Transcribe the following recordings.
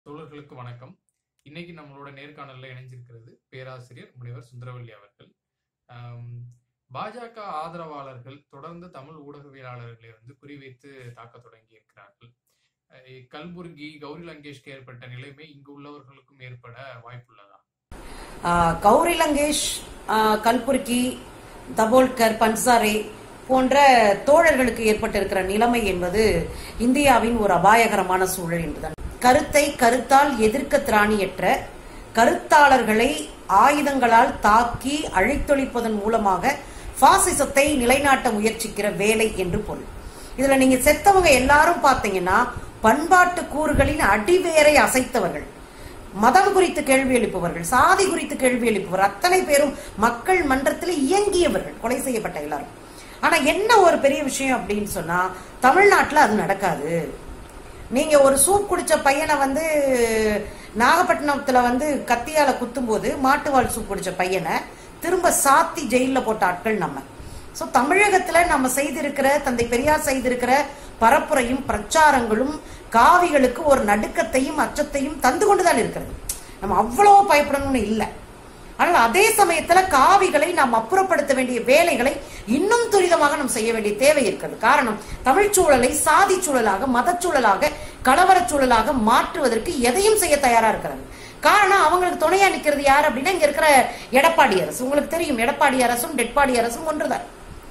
தோழர்களுக்கு வணக்கம் இன்னைக்கு நம்மளோட நேர்காணல்ல இணைஞ்சிருக்கிறது பேராசிரியர் முனைவர் சுந்தரவல்லி அவர்கள் ஆம், பாஜக ஆதரவாளர்கள் தொடர்ந்து தமிழ் ஊடகவியலாளர்களை வந்து குறிவைத்து தாக்க தொடங்கி இருக்கிறார்கள் அஹ் கல்புர்கி கௌரி லங்கேஷ்க்கு ஏற்பட்ட நிலைமை இங்கு உள்ளவர்களுக்கும் ஏற்பட வாய்ப்புள்ளதா ஆஹ் கௌரி லங்கேஷ் ஆஹ் கல்புர்கி தபோல்கர் பன்சாரே போன்ற தோழர்களுக்கு ஏற்பட்டிருக்கிற நிலைமை என்பது இந்தியாவின் ஒரு அபாயகரமான சூழல் என்பதுதான் கருத்தை கருத்தால் எதிர்க்க திராணியற்ற கருத்தாளர்களை ஆயுதங்களால் தாக்கி அழித்தொழிப்பதன் மூலமாக பாசிசத்தை நிலைநாட்ட முயற்சிக்கிற வேலை என்று பொருள் இதுல நீங்க செத்தவங்க எல்லாரும் பாத்தீங்கன்னா பண்பாட்டு கூறுகளின் அடிவேரை அசைத்தவர்கள் மதம் குறித்து கேள்வி எழுப்புவர்கள் சாதி குறித்து கேள்வி எழுப்புவர் அத்தனை பேரும் மக்கள் மன்றத்தில் இயங்கியவர்கள் கொலை செய்யப்பட்ட எல்லாரும் ஆனா என்ன ஒரு பெரிய விஷயம் அப்படின்னு சொன்னா தமிழ்நாட்டுல அது நடக்காது நீங்க ஒரு சூப் குடிச்ச பையனை வந்து நாகப்பட்டினத்துல வந்து கத்தியால குத்தும்போது மாட்டுவால் சூப் குடிச்ச பையனை திரும்ப சாத்தி ஜெயில போட்ட ஆட்கள் நம்ம சோ தமிழகத்துல நம்ம செய்திருக்கிற தந்தை பெரியார் செய்திருக்கிற பரப்புரையும் பிரச்சாரங்களும் காவிகளுக்கு ஒரு நடுக்கத்தையும் அச்சத்தையும் தந்து கொண்டுதான் இருக்கிறது நம்ம அவ்வளவு பயப்படணும்னு இல்லை ஆனால் அதே சமயத்துல காவிகளை நாம் அப்புறப்படுத்த வேண்டிய வேலைகளை இன்னும் துரிதமாக நாம் செய்ய வேண்டிய தேவை இருக்கிறது காரணம் தமிழ் சூழலை சாதி சூழலாக மதச்சூழலாக கலவரச் சூழலாக மாற்றுவதற்கு எதையும் செய்ய தயாரா இருக்கிறாங்க காரணம் அவங்களுக்கு துணையா நிக்கிறது யார் அப்படின்னா இங்க இருக்கிற எடப்பாடி அரசு உங்களுக்கு தெரியும் எடப்பாடி அரசும் டெட்பாடி அரசும் ஒன்றுதான்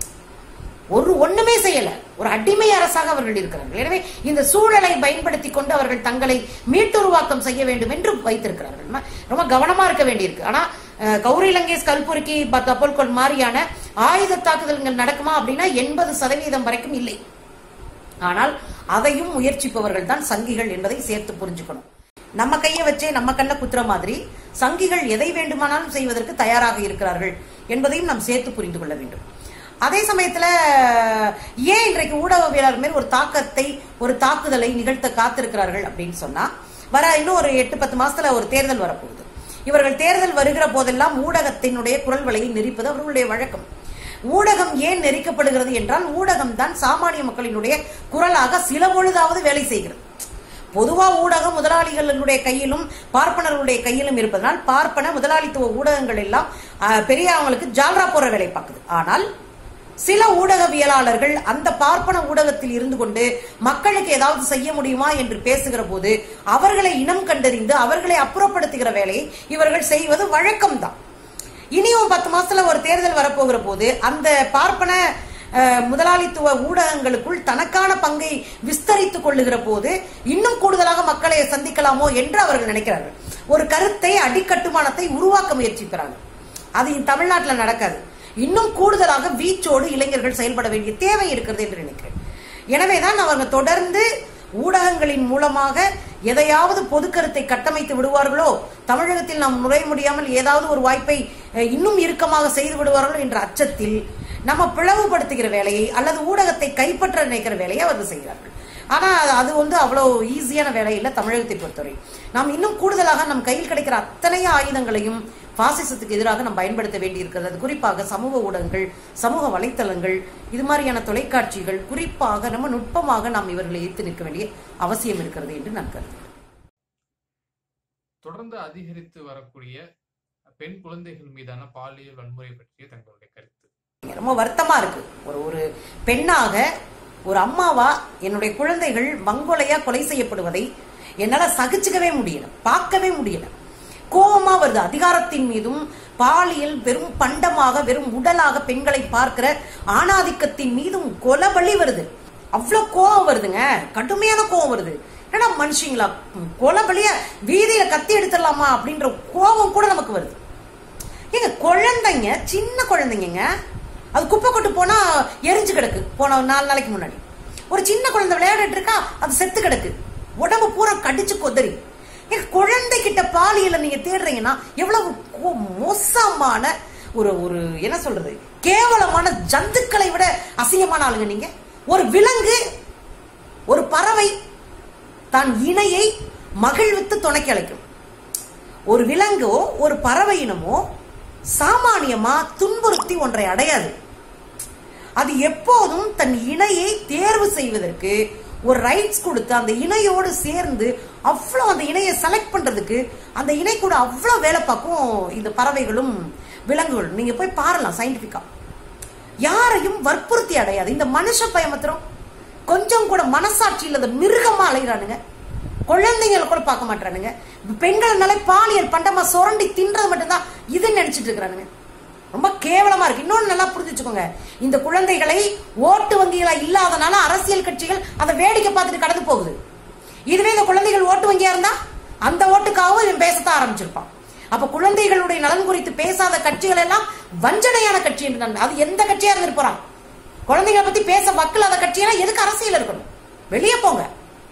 ஒரு ஒண்ணுமே செய்யல ஒரு அடிமை அரசாக அவர்கள் இருக்கிறார்கள் எனவே இந்த சூழலை பயன்படுத்தி கொண்டு அவர்கள் தங்களை மீட்டுருவாக்கம் செய்ய வேண்டும் என்று வைத்திருக்கிறார்கள் நம்ம ரொம்ப கவனமா இருக்க வேண்டியிருக்கு ஆனா அஹ், கௌரி லங்கேஷ் கல்புர்கி தப்போல்கொள் மாதிரியான ஆயுத தாக்குதல்கள் நடக்குமா அப்படின்னா எண்பது சதவீதம் வரைக்கும் இல்லை ஆனால் அதையும் முயற்சிப்பவர்கள் தான் சங்கிகள் என்பதை சேர்த்து புரிஞ்சுக்கணும் நம்ம கையை வச்சே நம்ம கண்ட குத்துற மாதிரி சங்கிகள் எதை வேண்டுமானாலும் செய்வதற்கு தயாராக இருக்கிறார்கள் என்பதையும் நாம் சேர்த்து புரிந்து கொள்ள வேண்டும் அதே சமயத்துல ஏன் இன்றைக்கு ஊடகவியலாளர் மேல் ஒரு தாக்கத்தை ஒரு தாக்குதலை நிகழ்த்த காத்திருக்கிறார்கள் அப்படின்னு சொன்னா வர இன்னும் ஒரு எட்டு பத்து மாசத்துல ஒரு தேர்தல் வரப்போகுது இவர்கள் தேர்தல் வருகிற போதெல்லாம் ஊடகத்தினுடைய குரல் வலையை நெரிப்பது அவர்களுடைய வழக்கம் ஊடகம் ஏன் நெரிக்கப்படுகிறது என்றால் ஊடகம் தான் சாமானிய மக்களினுடைய குரலாக சில பொழுதாவது வேலை செய்கிறது பொதுவா ஊடகம் முதலாளிகளுடைய கையிலும் பார்ப்பனர்களுடைய கையிலும் இருப்பதனால் பார்ப்பன முதலாளித்துவ ஊடகங்கள் எல்லாம் ஆஹ், பெரிய அவங்களுக்கு ஜால்ரா போற வேலை பார்க்குது ஆனால் சில ஊடகவியலாளர்கள் அந்த பார்ப்பன ஊடகத்தில் இருந்து கொண்டு மக்களுக்கு ஏதாவது செய்ய முடியுமா என்று பேசுகிற போது அவர்களை இனம் கண்டறிந்து அவர்களை அப்புறப்படுத்துகிற வேலையை இவர்கள் செய்வது வழக்கம்தான் இனியும் பத்து மாசத்துல ஒரு தேர்தல் வரப்போகிற போது அந்த பார்ப்பன அஹ், முதலாளித்துவ ஊடகங்களுக்குள் தனக்கான பங்கை விஸ்தரித்துக் கொள்ளுகிற போது இன்னும் கூடுதலாக மக்களை சந்திக்கலாமோ என்று அவர்கள் நினைக்கிறார்கள் ஒரு கருத்தை அடிக்கட்டுமானத்தை உருவாக்க முயற்சிக்கிறாங்க அது தமிழ்நாட்டில் நடக்காது இன்னும் கூடுதலாக வீச்சோடு இளைஞர்கள் செயல்பட வேண்டிய தேவை இருக்கிறது என்று நினைக்கிறேன் எனவேதான் அவங்க தொடர்ந்து ஊடகங்களின் மூலமாக எதையாவது பொது கருத்தை கட்டமைத்து விடுவார்களோ தமிழகத்தில் நாம் நுழைய முடியாமல் ஏதாவது ஒரு வாய்ப்பை அஹ், இன்னும் இறுக்கமாக செய்து விடுவார்களோ என்ற அச்சத்தில் நம்ம பிளவுபடுத்துகிற வேலையை அல்லது ஊடகத்தை கைப்பற்ற நினைக்கிற வேலையை அவர்கள் செய்கிறார்கள் ஆனா அது- அது வந்து அவ்வளவு ஈஸியான வேலை இல்லை தமிழகத்தை பொறுத்தவரை நாம் இன்னும் கூடுதலாக நம் கையில் கிடைக்கிற அத்தனை ஆயுதங்களையும் பாசிசத்துக்கு எதிராக நாம் பயன்படுத்த வேண்டியிருக்கிறது அது குறிப்பாக சமூக ஊடகங்கள் சமூக வலைத்தளங்கள் இது மாதிரியான தொலைக்காட்சிகள் குறிப்பாக நம்ம நுட்பமாக நாம் இவர்களை எதிர்த்து நிற்க வேண்டிய அவசியம் இருக்கிறது என்று நான் கருதுகிறேன் தொடர்ந்து அதிகரித்து வரக்கூடிய பெண் குழந்தைகள் மீதான பாலியல் வன்முறை பற்றிய தங்களுடைய கருத்து ரொம்ப வருத்தமா இருக்கு ஒரு ஒரு பெண்ணாக ஒரு அம்மாவா என்னுடைய குழந்தைகள் வங்கொலையா கொலை செய்யப்படுவதை என்னால சகிச்சுக்கவே முடியல பார்க்கவே முடியல கோபமா வருது அதிகாரத்தின் மீதும் பாலியல் வெறும் பண்டமாக வெறும் உடலாக பெண்களை பார்க்கிற ஆணாதிக்கத்தின் மீதும் கொலபலி வருது அவ்வளவு கோபம் வருதுங்க கடுமையான கோபம் வருது ஏன்னா மனுஷங்களா கொலபலிய வீதியில கத்தி எடுத்துடலாமா அப்படின்ற கோபம் கூட நமக்கு வருது ஏங்க குழந்தைங்க சின்ன குழந்தைங்க அது குப்பை கொட்டு போனா எரிஞ்சு கிடக்கு போன ஒரு நாலு நாளைக்கு முன்னாடி ஒரு சின்ன குழந்தை விளையாடிட்டு இருக்கா அது செத்து கிடக்கு உடம்பு பூரா கடிச்சு கொதறி ஏங்க குழந்தைகிட்ட பாலியல நீங்க தேடுறீங்கன்னா எவ்வளவு கோ- மோசமான ஒரு ஒரு என்ன சொல்றது கேவலமான ஜந்துக்களை விட அசிங்கமான ஆளுங்க நீங்க ஒரு விலங்கு ஒரு பறவை தான் இணையை மகிழ்வித்து துணைக்கு அழைக்கும் ஒரு விலங்கோ ஒரு பறவை இனமோ சாமானியமா துன்புறுத்தி ஒன்றை அடையாது அது எப்போதும் தன் இணையை தேர்வு செய்வதற்கு ஒரு ரைட்ஸ் கொடுத்து அந்த இணையோடு சேர்ந்து அவ்வளோ அந்த இணையை செலக்ட் பண்றதுக்கு அந்த இணை கூட அவ்வளோ வேலை பார்க்கும் இந்த பறவைகளும் விலங்குகளும் நீங்க போய் பாரலாம் சயின்டிபிக்கா யாரையும் வற்புறுத்தி அடையாது இந்த மனுஷ பயமத்திரம் கொஞ்சம் கூட மனசாட்சி இல்லாத மிருகமா அலைகிறானுங்க குழந்தைங்களை கூட பார்க்க மாட்டானுங்க பெண்கள்னால பாலியல் பண்டமா சுரண்டி தின்றது மட்டும்தான் இதுன்னு நினைச்சிட்டு இருக்கிறானுங்க ரொம்ப கேவலமா இருக்கு இன்னொன்னு நல்லா புரிஞ்சு வச்சுக்கோங்க இந்த குழந்தைகளை ஓட்டு வங்கிகளா இல்லாதனால அரசியல் கட்சிகள் அதை வேடிக்கை பார்த்துட்டு கடந்து போகுது இதுவே இந்த குழந்தைகள் ஓட்டு வங்கியா இருந்தா அந்த ஓட்டுக்காகவும் இவன் பேசத்தான் ஆரம்பிச்சிருப்பான் அப்ப குழந்தைகளுடைய நலன் குறித்து பேசாத கட்சிகள் எல்லாம் வஞ்சனையான கட்சி என்று நான் அது எந்த கட்சியா இருந்திருப்பான் குழந்தைகளை பத்தி பேச வக்கில்லாத கட்சியெல்லாம் எதுக்கு அரசியல் இருக்கணும் வெளியே போங்க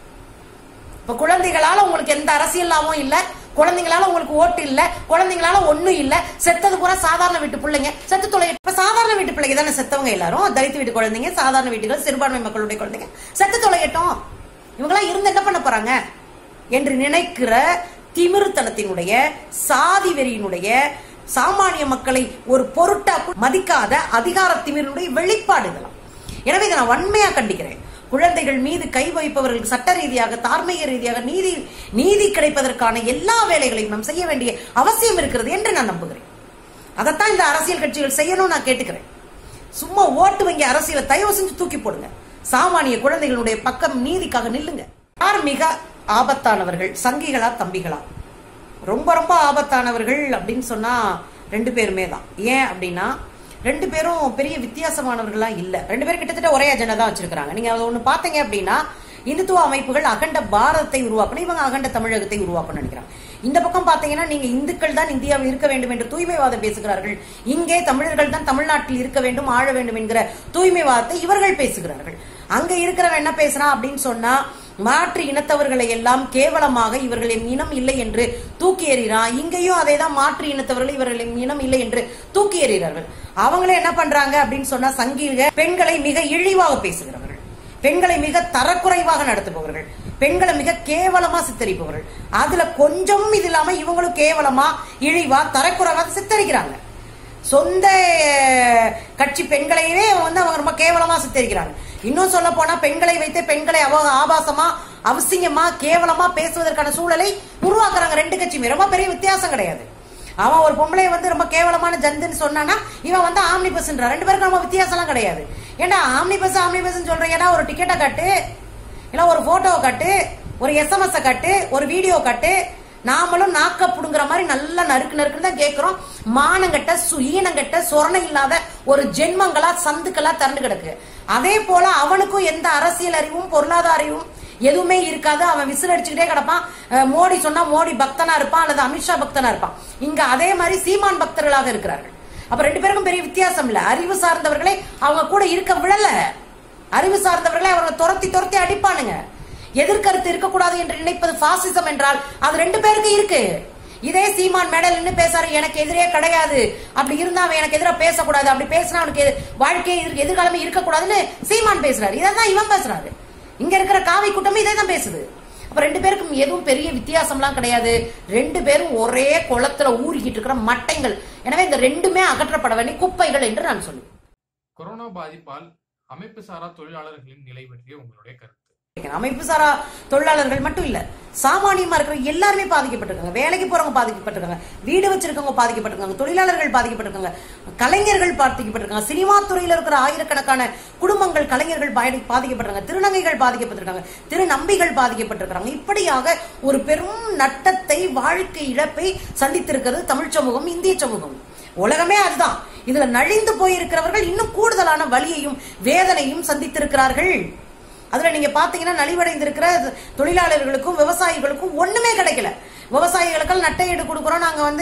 இப்ப குழந்தைகளால உங்களுக்கு எந்த அரசியல் லாபமும் இல்ல குழந்தைங்களால உங்களுக்கு ஓட்டு இல்ல குழந்தைங்களால ஒண்ணும் இல்ல செத்தது பூரா சாதாரண வீட்டு பிள்ளைங்க செத்து தொலை இப்ப சாதாரண வீட்டு பிள்ளைங்க தானே செத்தவங்க எல்லாரும் தலித் வீட்டு குழந்தைங்க சாதாரண வீட்டுகள் சிறுபான்மை மக்களுடைய குழந்தைங்க செத்து தொலையட்டும் இவங்கெல்லாம் இருந்து என்ன பண்ண போறாங்க என்று நினைக்கிற திமிருத்தனத்தினுடைய சாதி வெறியினுடைய சாமானிய மக்களை ஒரு பொருட்டா மதிக்காத அதிகார திமிரினுடைய வெளிப்பாடு இதெல்லாம் எனவே இதை நான் வன்மையா கண்டிக்கிறேன் குழந்தைகள் மீது கை வைப்பவர்களுக்கு சட்ட ரீதியாக தார்மீக ரீதியாக நீதி நீதி கிடைப்பதற்கான எல்லா வேலைகளையும் நாம் செய்ய வேண்டிய அவசியம் இருக்கிறது என்று நான் நம்புகிறேன் அதைத்தான் இந்த அரசியல் கட்சிகள் செய்யணும் நான் கேட்டுக்கிறேன் சும்மா ஓட்டு வங்கி அரசியலை தயவு செஞ்சு தூக்கி போடுங்க சாமானிய குழந்தைகளுடைய பக்கம் நீதிக்காக நில்லுங்க யார் மிக ஆபத்தானவர்கள் சங்கிகளா தம்பிகளா ரொம்ப ரொம்ப ஆபத்தானவர்கள் அப்படின்னு சொன்னா ரெண்டு பேருமே தான் ஏன் அப்படின்னா ரெண்டு பேரும் பெரிய வித்தியாசமானவர்களா இல்ல ரெண்டு பேரும் கிட்டத்தட்ட ஒரே அஜெண்டா தான் வச்சிருக்காங்க நீங்க அதை ஒண்ணு பாத்தீங்க அப்படின்னா இந்துத்துவ அமைப்புகள் அகண்ட பாரதத்தை உருவாக்கணும் இவங்க அகண்ட தமிழகத்தை உருவாக்கணும்னு நினைக்கிறாங்க இந்த பக்கம் பாத்தீங்கன்னா நீங்க இந்துக்கள் தான் இந்தியாவில் இருக்க வேண்டும் என்று தூய்மைவாதம் பேசுகிறார்கள் இங்கே தமிழர்கள் தான் தமிழ்நாட்டில் இருக்க வேண்டும் ஆழ வேண்டும் என்கிற தூய்மைவாதத்தை இவர்கள் பேசுகிறார்கள் அங்க இருக்கிறவன் என்ன பேசுறான் அப்படின்னு சொன்னா மாற்று இனத்தவர்களை எல்லாம் கேவலமாக இவர்களின் இனம் இல்லை என்று தூக்கி எறிகிறான் இங்கேயும் அதே தான் மாற்று இனத்தவர்கள் இவர்களின் இனம் இல்லை என்று தூக்கி எறிகிறார்கள் அவங்களே என்ன பண்றாங்க அப்படின்னு சொன்னா சங்கீக பெண்களை மிக இழிவாக பேசுகிறவர்கள் பெண்களை மிக தரக்குறைவாக நடத்துபவர்கள் பெண்களை மிக கேவலமா சித்தரிப்பவர்கள் அதுல கொஞ்சம் இது இல்லாம இவங்களும் கேவலமா இழிவா தரக்குறைவா சித்தரிக்கிறாங்க சொந்த அஹ், கட்சி பெண்களையே வந்து அவங்க ரொம்ப கேவலமா சித்தரிக்கிறாங்க இன்னும் சொல்ல போனா பெண்களை வைத்து பெண்களை அவ ஆபாசமா அவசியமா கேவலமா பேசுவதற்கான சூழலை உருவாக்குறாங்க ரெண்டு கட்சியுமே ரொம்ப பெரிய வித்தியாசம் கிடையாது அவன் ஒரு பொம்பளைய வந்து ரொம்ப கேவலமான ஜந்துன்னு சொன்னானா இவன் வந்து ஆம்னி பஸ்ன்ற ரெண்டு பேருக்கும் ரொம்ப வித்தியாசம்லாம் கிடையாது ஏன்டா ஆம்னி பஸ் ஆம்னி பஸ் சொல்றேன் ஏன்னா ஒரு டிக்கெட்டை கட்டு இல்ல ஒரு போட்டோவை கட்டு ஒரு எஸ்எம்எஸ் கட்டு ஒரு வீடியோ கட்டு நாமளும் நாக்க புடுங்குற மாதிரி நல்லா நறுக்கு நறுக்குன்னு தான் கேட்கிறோம் மானங்கட்ட சு- ஈனங்கட்ட சொரணை இல்லாத ஒரு ஜென்மங்களா சந்துக்களா திரண்டு கிடக்கு அதே போல அவனுக்கும் எந்த அரசியல் அறிவும் பொருளாதார அறிவும் எதுவுமே இருக்காது அவன் விசில் அடிச்சுக்கிட்டே கிடப்பான் அஹ் மோடி சொன்னா மோடி பக்தனா இருப்பான் அல்லது அமித்ஷா பக்தனா இருப்பான் இங்க அதே மாதிரி சீமான் பக்தர்களாக இருக்கிறார்கள் அப்ப ரெண்டு பேருக்கும் பெரிய வித்தியாசம் இல்ல அறிவு சார்ந்தவர்களே அவங்க கூட இருக்க விழல அறிவு சார்ந்தவர்களை அவங்க துரத்தி துரத்தி அடிப்பானுங்க எதிர்கருத்து இருக்கக்கூடாது என்று நினைப்பது பாசிசம் என்றால் அது ரெண்டு பேருக்கு இருக்கு இதே சீமான் மேடல் நின்னு பேசாரு எனக்கு எதிரே கிடையாது அப்படி இருந்தா அவன் எனக்கு எதிராக பேசக்கூடாது அப்படி பேசினா அவனுக்கு எது- வாழ்க்கையே எதிர் எதிர்காலமே இருக்கக்கூடாதுன்னு சீமான் பேசுறாரு இதான் இவன் பேசுறாரு இங்க இருக்கிற காவி கூட்டமும் இதே தான் பேசுது அப்ப ரெண்டு பேருக்கும் எதுவும் பெரிய வித்தியாசம்லாம் கிடையாது ரெண்டு பேரும் ஒரே குளத்துல ஊறிக்கிட்டு இருக்கிற மட்டைகள் எனவே இந்த ரெண்டுமே அகற்றப்பட வேண்டிய குப்பைகள் என்று நான் சொல்லுவேன் கொரோனா பாதிப்பால் அமைப்பு சாரா தொழிலாளர்களின் நிலை பற்றிய உங்களுடைய கருத்து அமைப்பு சாரா தொழிலாளர்கள் மட்டும் இல்ல சாமானியமா இருக்கிற எல்லாருமே பாதிக்கப்பட்டிருக்காங்க வேலைக்கு போறவங்க பாதிக்கப்பட்டிருக்காங்க வீடு வச்சிருக்கவங்க பாதிக்கப்பட்டிருக்காங்க தொழிலாளர்கள் பாதிக்கப்பட்டிருக்காங்க கலைஞர்கள் பாதிக்கப்பட்டிருக்காங்க சினிமா துறையில இருக்கிற ஆயிரக்கணக்கான குடும்பங்கள் கலைஞர்கள் பாதி- பாதிக்கப்பட்டிருக்காங்க திருநங்கைகள் பாதிக்கப்பட்டிருக்காங்க திருநம்பிகள் பாதிக்கப்பட்டிருக்காங்க இப்படியாக ஒரு பெரும் நட்டத்தை வாழ்க்கை இழப்பை சந்தித்திருக்கிறது தமிழ் சமூகம் இந்திய சமூகம் உலகமே அதுதான் இதுல நலிந்து போயிருக்கிறவர்கள் இன்னும் கூடுதலான வலியையும் வேதனையும் சந்தித்திருக்கிறார்கள் அதுல நீங்க பாத்தீங்கன்னா நலிவடைந்திருக்கிற தொழிலாளர்களுக்கும் விவசாயிகளுக்கும் ஒண்ணுமே கிடைக்கல விவசாயிகளுக்கு நட்டையீடு கொடுக்குறோம் நாங்க வந்து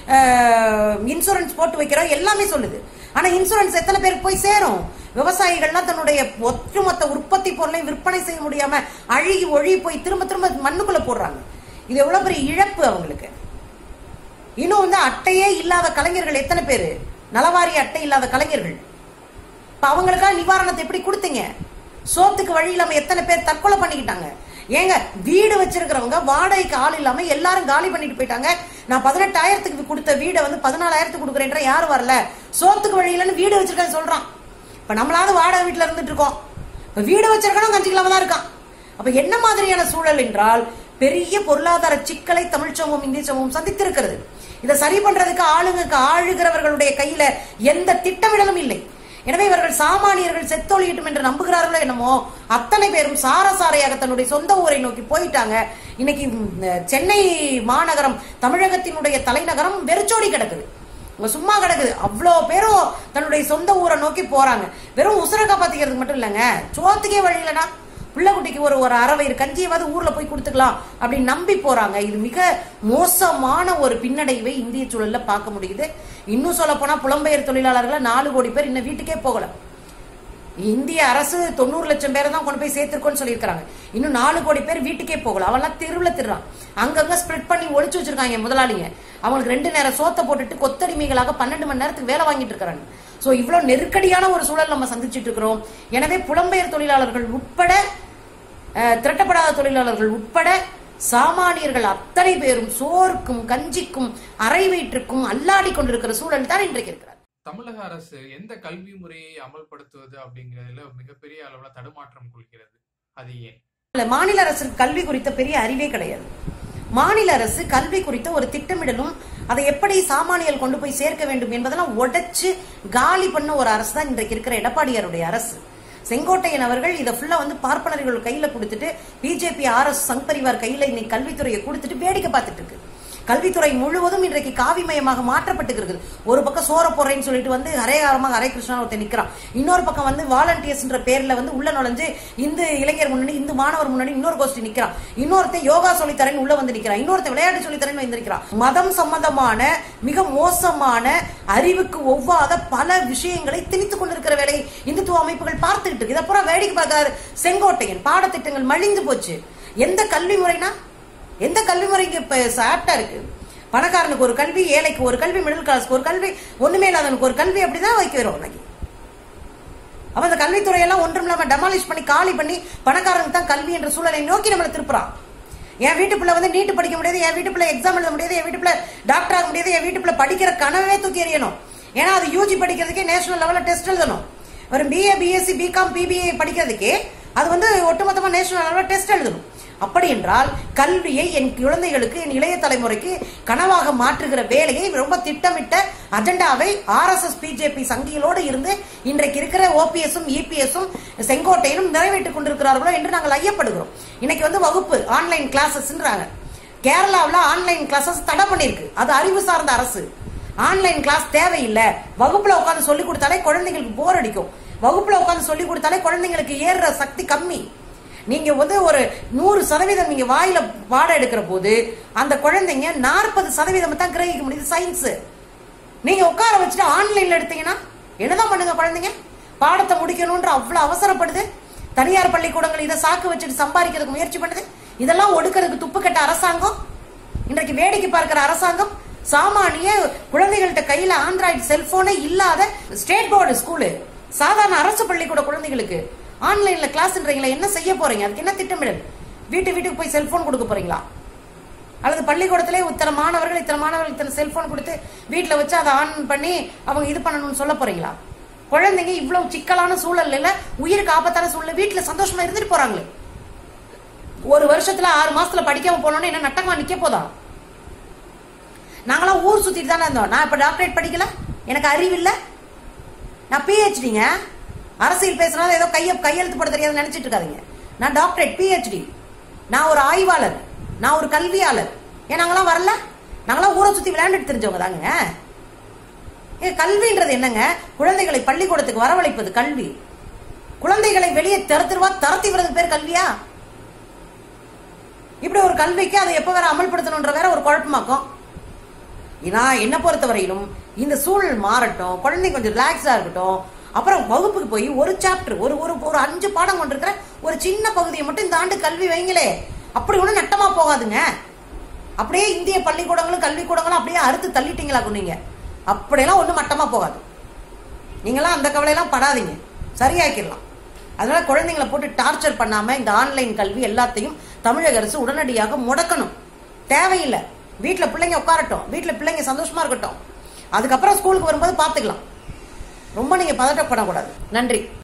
இன்சூரன்ஸ் போட்டு வைக்கிறோம் எல்லாமே சொல்லுது ஆனா இன்சூரன்ஸ் எத்தனை பேருக்கு போய் சேரும் விவசாயிகள்லாம் தன்னுடைய ஒட்டுமொத்த உற்பத்தி பொருளை விற்பனை செய்ய முடியாம அழுகி ஒழுகி போய் திரும்ப திரும்ப மண்ணுக்குள்ள போடுறாங்க இது எவ்வளவு பெரிய இழப்பு அவங்களுக்கு இன்னும் வந்து அட்டையே இல்லாத கலைஞர்கள் எத்தனை பேரு நலவாரி அட்டை இல்லாத கலைஞர்கள் இப்ப அவங்களுக்காக நிவாரணத்தை எப்படி கொடுத்தீங்க சோத்துக்கு வழி இல்லாம எத்தனை பேர் தற்கொலை பண்ணிக்கிட்டாங்க ஏங்க வீடு வச்சிருக்கிறவங்க வாடகைக்கு ஆள் இல்லாம எல்லாரும் காலி பண்ணிட்டு போயிட்டாங்க நான் பதினெட்டாயிரத்துக்கு கொடுத்த வீடை வந்து பதினாலாயிரத்துக்கு கொடுக்குறேன்ற யாரும் வரல சோத்துக்கு வழி இல்லைன்னு வீடு வச்சிருக்கேன்னு சொல்றான் இப்ப நம்மளாவது வாடகை வீட்டுல இருந்துட்டு இருக்கோம் இப்ப வீடு வச்சிருக்கணும் கஞ்சிக்கலாம தான் இருக்கான் அப்ப என்ன மாதிரியான சூழல் என்றால் பெரிய பொருளாதார சிக்கலை தமிழ் சமூகம் இந்திய சமூகம் சந்தித்திருக்கிறது இதை சரி பண்றதுக்கு ஆளுங்க ஆளுகிறவர்களுடைய கையில எந்த திட்டமிடலும் இல்லை எனவே இவர்கள் சாமானியர்கள் செத்தொழியட்டும் என்று நம்புகிறார்களோ என்னமோ அத்தனை பேரும் சாரசாரையாக தன்னுடைய சொந்த ஊரை நோக்கி போயிட்டாங்க இன்னைக்கு ம், சென்னை மாநகரம் தமிழகத்தினுடைய தலைநகரம் வெறிச்சோடி கிடக்குது இங்க சும்மா கிடக்குது அவ்வளோ பேரும் தன்னுடைய சொந்த ஊரை நோக்கி போறாங்க வெறும் உசுரை காப்பாத்திக்கிறதுக்கு மட்டும் இல்லைங்க சோத்துக்கே வழி இல்லைனா பிள்ளைக்குட்டிக்கு ஒரு ஒரு அறவயிறு கஞ்சியாவது ஊர்ல போய் கொடுத்துக்கலாம் அப்படின்னு நம்பி போறாங்க இது மிக மோசமான ஒரு பின்னடைவை இந்திய சூழல்ல பார்க்க முடியுது இன்னும் சொல்ல போனா புலம்பெயர் தொழிலாளர்களை நாலு கோடி பேர் இன்னும் வீட்டுக்கே போகல இந்திய அரசு தொண்ணூறு லட்சம் பேரை தான் கொண்டு போய் சேர்த்திருக்கோம்னு சொல்லியிருக்காங்க இன்னும் நாலு கோடி பேர் வீட்டுக்கே போகல அவெல்லாம் தெருவில் திருறான் அங்கங்க ஸ்ப்ரெட் பண்ணி ஒளிச்சு வச்சிருக்காங்க முதலாளிங்க அவங்களுக்கு ரெண்டு நேரம் சோத்தை போட்டுட்டு கொத்தடிமைகளாக பன்னெண்டு மணி நேரத்துக்கு வேலை வாங்கிட்டு இருக்காங்க சோ இவ்வளவு நெருக்கடியான ஒரு சூழல் நம்ம சந்திச்சிட்டு இருக்கிறோம் எனவே புலம்பெயர் தொழிலாளர்கள் உட்பட அஹ், திரட்டப்படாத தொழிலாளர்கள் உட்பட சாமானியர்கள் அத்தனை பேரும் சோறுக்கும் கஞ்சிக்கும் அரை வயிற்றுக்கும் அல்லாடி கொண்டிருக்கிற சூழல் தான் இன்றைக்கு இருக்கிறார் தமிழக அரசு எந்த கல்வி முறையை அமல்படுத்துவது அப்படிங்கிறதுல மிகப்பெரிய அளவுல தடுமாற்றம் கொள்கிறது அது ஏன் இல்ல, மாநில அரசுக்கு கல்வி குறித்த பெரிய அறிவே கிடையாது மாநில அரசு கல்வி குறித்த ஒரு திட்டமிடலும் அதை எப்படி சாமானியர்கள் கொண்டு போய் சேர்க்க வேண்டும் என்பதெல்லாம் உடைச்சு காலி பண்ண ஒரு அரசு தான் இன்றைக்கு இருக்கிற எடப்பாடியாருடைய அரசு செங்கோட்டையன் அவர்கள் இதை ஃபுல்லா வந்து பார்ப்பனர்கள் கையில கொடுத்துட்டு பிஜேபி ஆர்எஸ் சங் பரிவார் கையில இன்னைக்கு கல்வித்துறையை கொடுத்துட்டு வேடிக்கை பார்த்துட்டு இருக்கு கல்வித்துறை முழுவதும் இன்றைக்கு காவிமயமாக மாற்றப்பட்டு ஒரு பக்கம் சோற போறேன்னு சொல்லிட்டு வந்து ஹரேகாரமாக ஹரே கிருஷ்ணா ஒருத்தர் நிக்கிறான் இன்னொரு பக்கம் வந்து வாலண்டியர்ஸ்ன்ற பேர்ல வந்து உள்ள நுழைஞ்சு இந்து இளைஞர் முன்னணி இந்து மாணவர் முன்னணி இன்னொரு கோஷ்டி நிக்கிறான் இன்னொருத்தன் யோகா சொல்லித்தரேன்னு உள்ள வந்து நிக்கிறான் இன்னொருத்தன் விளையாட்டு சொல்லித்தரேன்னு வந்து நிக்கிறான் மதம் சம்பந்தமான மிக மோசமான அறிவுக்கு ஒவ்வாத பல விஷயங்களை திணித்துக் கொண்டிருக்கிற வேலையை இந்துத்துவ அமைப்புகள் பார்த்துக்கிட்டு இருக்கு இதை பூரா வேடிக்கை பார்க்கிறார் செங்கோட்டையன் பாடத்திட்டங்கள் மலிந்து போச்சு எந்த கல்வி முறைனா எந்த கல்வி முறைக்கு இப்ப ஆப்டா இருக்கு பணக்காரனுக்கு ஒரு கல்வி ஏழைக்கு ஒரு கல்வி மிடில் கிளாஸ்க்கு ஒரு கல்வி ஒண்ணுமே இல்லாதவனுக்கு ஒரு கல்வி அப்படிதான் வைக்கிறோம் இன்னைக்கு அவன் அந்த கல்வித்துறையெல்லாம் ஒன்றும் இல்லாம டெமாலிஷ் பண்ணி காலி பண்ணி பணக்காரனுக்கு தான் கல்வி என்ற சூழலை நோக்கி நம்மளை திருப்புறான் என் வீட்டு பிள்ளை வந்து நீட்டு படிக்க முடியாது என் வீட்டு பிள்ளை எக்ஸாம் எழுத முடியாது என் வீட்டு பிள்ளை டாக்டர் ஆக முடியாது என் வீட்டு பிள்ளை படிக்கிற கனவே தூக்கி எறியணும் ஏன்னா அது யூஜி படிக்கிறதுக்கே நேஷனல் லெவல்ல டெஸ்ட் எழுதணும் ஒரு பிஏ பிஎஸ்சி பிகாம் பிபிஏ படிக்கிறதுக்கே அது வந்து ஒட்டுமொத்தமா நேஷனல் லெவல்ல டெஸ்ட் எழுதணும் அப்படி என்றால் கல்வியை என் குழந்தைகளுக்கு என் இளைய தலைமுறைக்கு கனவாக மாற்றுகிற வேலையை ரொம்ப திட்டமிட்ட அஜெண்டாவை ஆர்எஸ்எஸ் பிஜேபி சங்கிகளோடு இருந்து இன்றைக்கு இருக்கிற ஓபிஎஸும் இபிஎஸும் செங்கோட்டையிலும் நிறைவேற்றிக் கொண்டிருக்கிறார்களோ என்று நாங்கள் ஐயப்படுகிறோம் இன்னைக்கு வந்து வகுப்பு ஆன்லைன் கிளாஸஸ்ன்றாங்க கேரளாவில் ஆன்லைன் கிளாஸஸ் தடை பண்ணிருக்கு அது அறிவு சார்ந்த அரசு ஆன்லைன் கிளாஸ் தேவையில்லை வகுப்புல உட்காந்து சொல்லி கொடுத்தாலே குழந்தைங்களுக்கு போர் அடிக்கும் வகுப்புல உட்காந்து சொல்லி கொடுத்தாலே குழந்தைங்களுக்கு ஏறுற சக்தி கம்மி நீங்க வந்து ஒரு நூறு சதவீதம் நீங்க வாயில பாடம் எடுக்கிற போது அந்த குழந்தைங்க நாற்பது சதவீதம் தான் கிரகிக்க முடியுது சயின்ஸ் நீங்க உட்கார வச்சுட்டு ஆன்லைன்ல எடுத்தீங்கன்னா என்னதான் பண்ணுங்க குழந்தைங்க பாடத்தை முடிக்கணும்ன்ற அவ்வளவு அவசரப்படுது தனியார் பள்ளிக்கூடங்கள் இதை சாக்கு வச்சுட்டு சம்பாதிக்கிறதுக்கு முயற்சி பண்ணுது இதெல்லாம் ஒடுக்கிறதுக்கு துப்பு கட்ட அரசாங்கம் இன்றைக்கு வேடிக்கை பார்க்கிற அரசாங்கம் சாமானிய குழந்தைகள்கிட்ட கையில ஆண்ட்ராய்டு செல்போனே இல்லாத ஸ்டேட் போர்டு ஸ்கூலு சாதாரண அரசு பள்ளிக்கூட குழந்தைகளுக்கு ஆன்லைன்ல கிளாஸ்ன்றீங்களா என்ன செய்ய போறீங்க அதுக்கு என்ன திட்டமிடல் வீட்டு வீட்டுக்கு போய் செல்போன் கொடுக்க போறீங்களா அல்லது பள்ளிக்கூடத்திலே இத்தனை மாணவர்கள் இத்தனை மாணவர்கள் இத்தனை செல்போன் கொடுத்து வீட்டில் வச்சு அதை ஆன் பண்ணி அவங்க இது பண்ணணும்னு சொல்ல போறீங்களா குழந்தைங்க இவ்வளவு சிக்கலான சூழல்ல உயிருக்கு ஆபத்தான சூழல்ல வீட்டுல சந்தோஷமா இருந்துட்டு போறாங்களே ஒரு வருஷத்துல ஆறு மாசத்துல படிக்காம போனோம்னா என்ன நட்டமா நிக்க போதா நாங்களாம் ஊர் சுத்திட்டு தானே இருந்தோம் நான் இப்ப டாக்டரேட் படிக்கல எனக்கு அறிவு இல்ல நான் பிஹெச்டிங்க அரசியல் பேசுனாலும் ஏதோ கைய கையெழுத்து போட தெரியாது நினைச்சிட்டு இருக்காதீங்க நான் டாக்டரேட் பிஹெச்டி நான் ஒரு ஆய்வாளர் நான் ஒரு கல்வியாளர் ஏன் நாங்களாம் வரல நாங்களாம் ஊரை சுத்தி விளையாண்டுட்டு தெரிஞ்சவங்க தாங்க ஏ, கல்வின்றது என்னங்க குழந்தைகளை பள்ளிக்கூடத்துக்கு வரவழைப்பது கல்வி குழந்தைகளை வெளியே தரத்திருவா தரத்தி விடுறது பேர் கல்வியா இப்படி ஒரு கல்விக்கு அதை எப்ப வேற அமல்படுத்தணும்ன்ற வேற ஒரு குழப்பமாக்கும் நான் என்ன பொறுத்தவரையிலும் இந்த சூழல் மாறட்டும் குழந்தை கொஞ்சம் ரிலாக்ஸா இருக்கட்டும் அப்புறம் வகுப்புக்கு போய் ஒரு சாப்டர் ஒரு ஒரு ஒரு அஞ்சு பாடம் கொண்டிருக்கிற ஒரு சின்ன பகுதியை மட்டும் இந்த ஆண்டு கல்வி வைங்களே அப்படி ஒன்றும் நட்டமா போகாதுங்க அப்படியே இந்திய பள்ளிக்கூடங்களும் கல்விக்கூடங்களும் அப்படியே அறுத்து தள்ளிட்டீங்களா நீங்க அப்படியெல்லாம் ஒன்றும் மட்டமா போகாது நீங்களாம் அந்த கவலையெல்லாம் படாதீங்க சரியாக்கிடலாம் அதனால குழந்தைங்களை போட்டு டார்ச்சர் பண்ணாம இந்த ஆன்லைன் கல்வி எல்லாத்தையும் தமிழக அரசு உடனடியாக முடக்கணும் தேவையில்லை வீட்டுல பிள்ளைங்க உட்காரட்டும் வீட்டுல பிள்ளைங்க சந்தோஷமா இருக்கட்டும் அதுக்கப்புறம் ஸ்கூலுக்கு வரும்போது பாத்துக்கலாம் ரொம்ப நீங்க பதட்டப்படக்கூடாது நன்றி